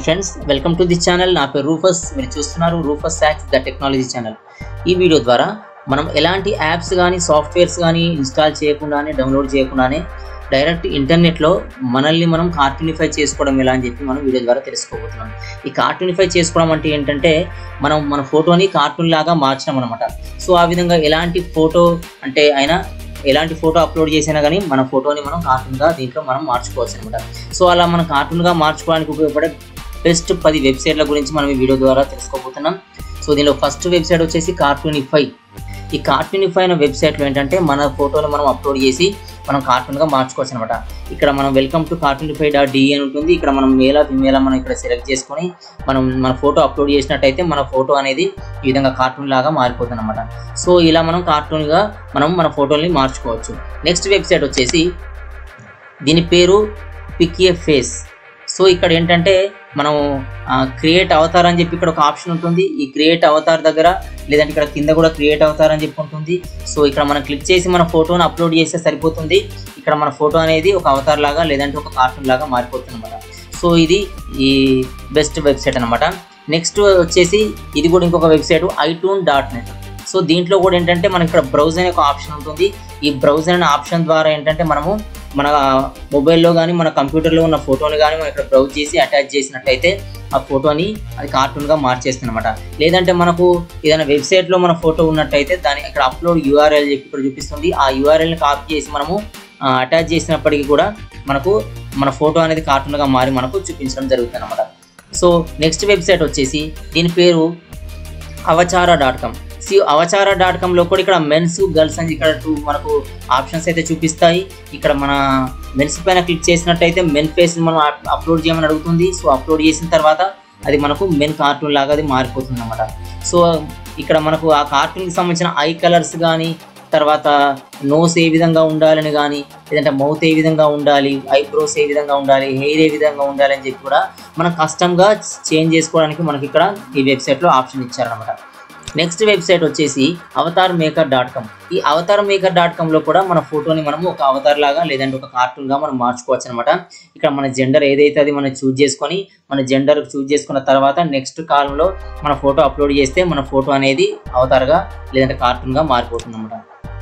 friends welcome to the channel నా పేరు Rufus మీరు చూస్తున్నారు రూఫస్ సాక్స్ ద టెక్నాలజీ ఛానల్ ఈ వీడియో ద్వారా మనం ఎలాంటి యాప్స్ కానీ సాఫ్ట్వేర్స్ కానీ ఇన్స్టాల్ చేయకుండానే డౌన్లోడ్ చేయకుండానే డైరెక్ట్ ఇంటర్నెట్లో మనల్ని మనం కార్టూనిఫై చేసుకోవడం ఎలా అని చెప్పి మనం వీడియో ద్వారా తెలుసుకోబోతున్నాం ఈ కార్టూనిఫై చేసుకోవడం అంటే ఏంటంటే మనం మన ఫోటోని కార్టూన్ లాగా మార్చడం అనమాట సో ఆ విధంగా ఎలాంటి ఫోటో అంటే అయినా ఎలాంటి ఫోటో అప్లోడ్ చేసినా కానీ మన ఫోటోని మనం కార్టూన్గా దీంట్లో మనం మార్చుకోవచ్చు అనమాట సో అలా మనం కార్టూన్గా మార్చుకోవడానికి ఉపయోగపడే బెస్ట్ పది వెబ్సైట్ల గురించి మనం ఈ వీడియో ద్వారా తెలుసుకోబోతున్నాం సో దీనిలో ఫస్ట్ వెబ్సైట్ వచ్చేసి కార్టూనిఫై ఈ కార్టూనిఫై అనే వెబ్సైట్లో ఏంటంటే మన ఫోటోని మనం అప్లోడ్ చేసి మనం కార్టూన్గా మార్చుకోవచ్చు అనమాట ఇక్కడ మనం welcome to cartoonify dot D అని ఉంటుంది ఇక్కడ మనం మేలా ఫిమేలా మనం ఇక్కడ సెలెక్ట్ చేసుకొని మనం మన ఫోటో అప్లోడ్ చేసినట్టయితే మన ఫోటో అనేది ఈ విధంగా కార్టూన్ లాగా మారిపోతుంది అనమాట సో ఇలా మనం కార్టూన్గా మనం మన ఫోటోని మార్చుకోవచ్చు నెక్స్ట్ వెబ్సైట్ వచ్చేసి దీని పేరు పిక్ ఏ ఫేస్ సో ఇక్కడ ఏంటంటే మనం క్రియేట్ అవతార్ అని చెప్పి ఇక్కడ ఒక ఆప్షన్ ఉంటుంది ఈ క్రియేట్ అవతార్ దగ్గర లేదంటే ఇక్కడ కింద కూడా క్రియేట్ అవతార్ అని చెప్పి ఉంటుంది సో ఇక్కడ మనం క్లిక్ చేసి మన ఫోటోని అప్లోడ్ చేస్తే సరిపోతుంది ఇక్కడ మన ఫోటో అనేది ఒక అవతార్ లాగా లేదంటే ఒక కార్టూన్ లాగా మారిపోతుంది అనమాట సో ఇది ఈ బెస్ట్ వెబ్సైట్ అనమాట నెక్స్ట్ వచ్చేసి ఇది కూడా ఇంకొక website iToon dot net so దీంట్లో కూడా ఏంటంటే మనకి ఇక్కడ బ్రౌజ్ అనే ఒక ఆప్షన్ ఉంటుంది ఈ బ్రౌజ్ అనే ఆప్షన్ ద్వారా ఏంటంటే మనము మన మొబైల్లో కానీ మన కంప్యూటర్లో ఉన్న ఫోటోని కానీ మనం ఇక్కడ బ్రౌజ్ చేసి అటాచ్ చేసినట్టయితే ఆ ఫోటోని అది కార్టూన్గా మార్చేస్తుంది అనమాట లేదంటే మనకు ఏదైనా వెబ్సైట్లో మన ఫోటో ఉన్నట్టయితే దాని ఇక్కడ అప్లోడ్ యూఆర్ఎల్ చెప్పి ఇక్కడ చూపిస్తుంది ఆ యూఆర్ఎల్ని కాపీ చేసి మనము అటాచ్ చేసినప్పటికీ కూడా మనకు మన ఫోటో అనేది కార్టూన్గా మారి మనకు చూపించడం జరుగుతుంది అనమాట సో నెక్స్ట్ వెబ్సైట్ వచ్చేసి దీని పేరు అవచార డాట్ కామ్ సి అవచార డాట్ కామ్లో కూడా ఇక్కడ మెన్స్ గర్ల్స్ అని ఇక్కడ టూ మనకు ఆప్షన్స్ అయితే చూపిస్తాయి ఇక్కడ మన మెన్స్ పైన క్లిక్ చేసినట్టయితే మెన్ ఫేస్ మనం అప్లోడ్ చేయమని అడుగుతుంది సో అప్లోడ్ చేసిన తర్వాత అది మనకు మెన్ కార్టూన్ లాగా అది మారిపోతుంది అనమాట సో ఇక్కడ మనకు ఆ కార్టూన్కి సంబంధించిన ఐ కలర్స్ కానీ తర్వాత నోస్ ఏ విధంగా ఉండాలని కానీ లేదంటే మౌత్ ఏ విధంగా ఉండాలి ఐబ్రోస్ ఏ విధంగా ఉండాలి హెయిర్ ఏ విధంగా ఉండాలి అని చెప్పి కూడా మనం కస్టమ్గా చేంజ్ చేసుకోవడానికి మనకి ఇక్కడ ఈ వెబ్సైట్లో ఆప్షన్ ఇచ్చారనమాట నెక్స్ట్ వెబ్సైట్ వచ్చేసి అవతార్ మేకర్ డాట్ కామ్ ఈ అవతార్ మేకర్ డాట్ కామ్లో కూడా మన ఫోటోని మనం ఒక అవతార్ లాగా లేదంటే ఒక కార్టూన్గా మనం మార్చుకోవచ్చు అనమాట ఇక్కడ మన జెండర్ ఏదైతే అది మనం చూజ్ చేసుకొని మన జెండర్ చూజ్ చేసుకున్న తర్వాత నెక్స్ట్ కాలంలో మన ఫోటో అప్లోడ్ చేస్తే మన ఫోటో అనేది అవతార్గా లేదంటే కార్టూన్గా మారిపోతుంది అనమాట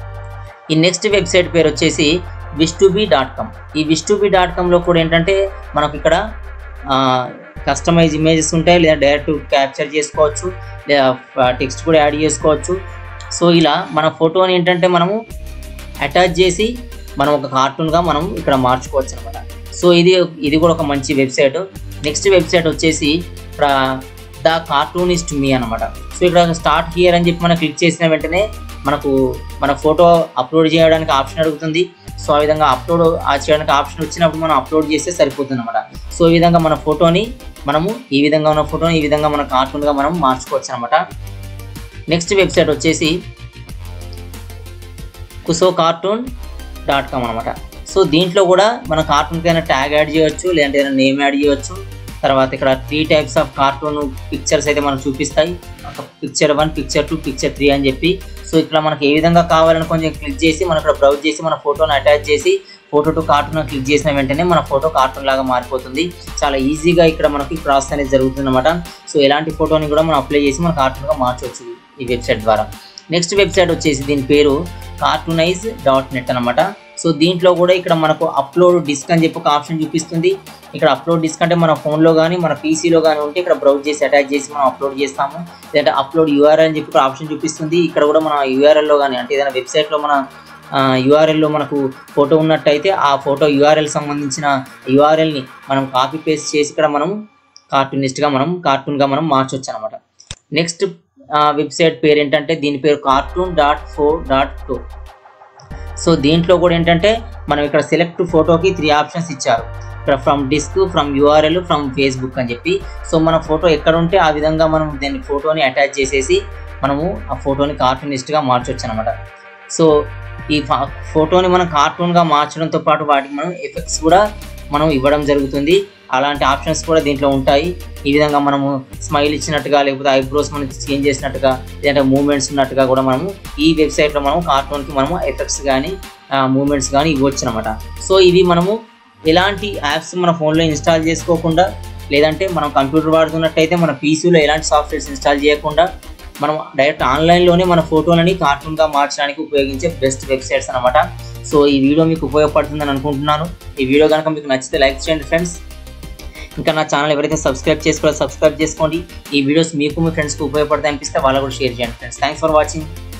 ఈ నెక్స్ట్ వెబ్సైట్ పేరు వచ్చేసి విష్టుబీ డాట్ కామ్ ఈ విష్టుబీ డాట్ కామ్లో కూడా ఏంటంటే మనకు ఇక్కడ కస్టమైజ్ ఇమేజెస్ ఉంటాయి లేదా డైరెక్ట్ క్యాప్చర్ చేసుకోవచ్చు లేదా టెక్స్ట్ కూడా యాడ్ చేసుకోవచ్చు సో ఇలా మన ఫోటోని ఏంటంటే మనము అటాచ్ చేసి మనం ఒక కార్టూన్గా మనం ఇక్కడ మార్చుకోవచ్చు అనమాట సో ఇది ఇది కూడా ఒక మంచి వెబ్సైట్ నెక్స్ట్ వెబ్సైట్ వచ్చేసి ఇక్కడ ద కార్టూనిస్ట్ మీ అనమాట సో ఇక్కడ స్టార్ట్ హియర్ అని చెప్పి మనం క్లిక్ చేసిన వెంటనే మనకు మన ఫోటో అప్లోడ్ చేయడానికి ఆప్షన్ అడుగుతుంది సో ఆ విధంగా అప్లోడ్ చేయడానికి ఆప్షన్ వచ్చినప్పుడు మనం అప్లోడ్ చేస్తే సరిపోతుంది అనమాట సో ఈ విధంగా మన ఫోటోని మనము ఈ విధంగా ఉన్న ఫోటోని ఈ విధంగా మన కార్టూన్గా మనం మార్చుకోవచ్చు అనమాట నెక్స్ట్ వెబ్సైట్ వచ్చేసి కుసో కార్టూన్ డాట్ కామ్ అనమాట సో దీంట్లో కూడా మన కార్టూన్కి అయినా ట్యాగ్ యాడ్ చేయొచ్చు లేదంటే ఏదైనా నేమ్ యాడ్ చేయొచ్చు తర్వాత ఇక్కడ three types of cartoon pictures అయితే మనకు చూపిస్తాయి picture one picture two picture three అని చెప్పి సో ఇక్కడ మనకి ఏ విధంగా కావాలని కొంచెం క్లిక్ చేసి మనం ఇక్కడ బ్రౌజ్ చేసి మన ఫోటోని అటాచ్ చేసి ఫోటో టు కార్టూన్ క్లిక్ చేసిన వెంటనే మన ఫోటో కార్టూన్ లాగా మారిపోతుంది చాలా ఈజీగా ఇక్కడ మనకి ప్రాసెస్ అనేది జరుగుతుంది అనమాట సో ఎలాంటి ఫోటోని కూడా మనం అప్లై చేసి మన కార్టూన్గా మార్చవచ్చు ఈ వెబ్సైట్ ద్వారా నెక్స్ట్ వెబ్సైట్ వచ్చేసి దీని పేరు కార్టూనైజ్ డాట్ నెట్ అనమాట సో దీంట్లో కూడా ఇక్కడ మనకు అప్లోడ్ డిస్క్ అని చెప్పి ఒక ఆప్షన్ చూపిస్తుంది ఇక్కడ అప్లోడ్ డిస్క్ అంటే మన ఫోన్లో కానీ మన పీసీలో కానీ ఉంటే ఇక్కడ బ్రౌజ్ చేసి అటాచ్ చేసి మనం అప్లోడ్ చేస్తాము లేదంటే అప్లోడ్ యూఆర్ఎల్ అని చెప్పి ఆప్షన్ చూపిస్తుంది ఇక్కడ కూడా మన యూఆర్ఎల్లో కానీ అంటే ఏదైనా వెబ్సైట్లో మన యూఆర్ఎల్లో మనకు ఫోటో ఉన్నట్టయితే ఆ ఫోటో యూఆర్ఎల్ సంబంధించిన యూఆర్ఎల్ని మనం కాపీ పేస్ట్ చేసి ఇక్కడ మనం కార్టూనిస్ట్గా మనం కార్టూన్గా మనం మార్చొచ్చు అనమాట నెక్స్ట్ వెబ్సైట్ పేరు ఏంటంటే దీని పేరు cartoon dot four dot two so దీంట్లో కూడా ఏంటంటే మనం ఇక్కడ సెలెక్ట్ ఫోటోకి త్రీ ఆప్షన్స్ ఇచ్చారు ఇక్కడ from disk from URL from Facebook అని చెప్పి సో మన ఫోటో ఎక్కడ ఉంటే ఆ విధంగా మనం దాని ఫోటోని అటాచ్ చేసేసి మనము ఆ ఫోటోని కార్టూనిస్ట్గా మార్చవచ్చు అనమాట సో ఈ ఫోటోని మనం కార్టూన్గా మార్చడంతో పాటు వాటికి మనం ఎఫెక్ట్స్ కూడా మనం ఇవ్వడం జరుగుతుంది అలాంటి ఆప్షన్స్ కూడా దీంట్లో ఉంటాయి ఈ విధంగా మనము స్మైల్ ఇచ్చినట్టుగా లేకపోతే ఐబ్రోస్ మనం చేంజ్ చేసినట్టుగా లేదంటే మూమెంట్స్ ఉన్నట్టుగా కూడా మనము ఈ వెబ్సైట్లో మనం కార్టూన్కి మనము ఎఫెక్ట్స్ కానీ మూమెంట్స్ కానీ ఇవ్వచ్చు అనమాట సో ఇవి మనము ఎలాంటి యాప్స్ మన ఫోన్లో ఇన్స్టాల్ చేసుకోకుండా లేదంటే మనం కంప్యూటర్ వాడుతున్నట్టయితే మన పీసీలో ఎలాంటి సాఫ్ట్వేర్స్ ఇన్స్టాల్ చేయకుండా మనం డైరెక్ట్ ఆన్లైన్లోనే మన ఫోటోలని కార్టూన్గా మార్చడానికి ఉపయోగించే బెస్ట్ వెబ్సైట్స్ అనమాట సో ఈ వీడియో మీకు ఉపయోగపడుతుందని అనుకుంటున్నాను ఈ వీడియో కనుక మీకు నచ్చితే లైక్ చేయండి ఫ్రెండ్స్ ఇంకా నా ఛానల్ ఎవరైతే సబ్స్క్రైబ్ చేసుకోవాలో సబ్స్క్రైబ్ చేసుకోండి ఈ వీడియోస్ మీకు మీ ఫ్రెండ్స్కి ఉపయోగపడతాయి అనిపిస్తే వాళ్ళకు కూడా షేర్ చేయండి ఫ్రెండ్స్ థ్యాంక్స్ ఫర్ వాచింగ్